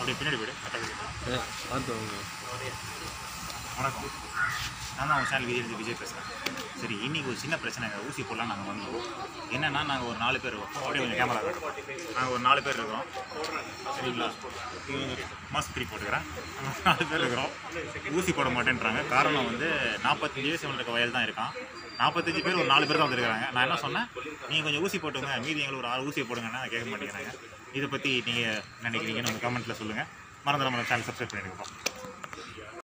அப்படியே பின்னாடி போய்டு கரெக்டாக ஏ பார்த்து வாங்க வணக்கம் நான் தான் உங்கள் சேனல் விஜய் விஜய் பேசுகிறேன் சரி இன்னைக்கு ஒரு சின்ன பிரச்சனைங்க ஊசி போடலாம் நாங்கள் வந்தோம் என்னென்னா நாங்கள் ஒரு நாலு பேர் இருக்கோம் அப்படியே கொஞ்சம் கேமரா காட்டும் நாங்கள் ஒரு நாலு பேர் இருக்கிறோம் சரிங்களா இவங்க மாஸ்க் திருப்பி போட்டுக்கிறேன் நாங்க நாலு பேர் இருக்கிறோம் ஊசி போட மாட்டேன்றாங்க காரணம் வந்து நாற்பத்தஞ்சு வயசு இவங்களுக்கு வயல் தான் இருக்கான் நாற்பத்தஞ்சு பேர் ஒரு நாலு பேர் தான் வந்துருக்காங்க நான் என்ன சொன்னேன் நீங்கள் கொஞ்சம் ஊசி போட்டுங்க மீதி எங்களுக்கு ஒரு ஆறு ஊசியை போடுங்கன்னா கேட்க மாட்டேங்கிறாங்க இதை பற்றி நீங்கள் நினைக்கிறீங்கன்னு உங்கள் கமெண்ட்டில் சொல்லுங்கள் மறந்துடாம சேனல் சப்ஸ்கிரைப் பண்ணிடுங்க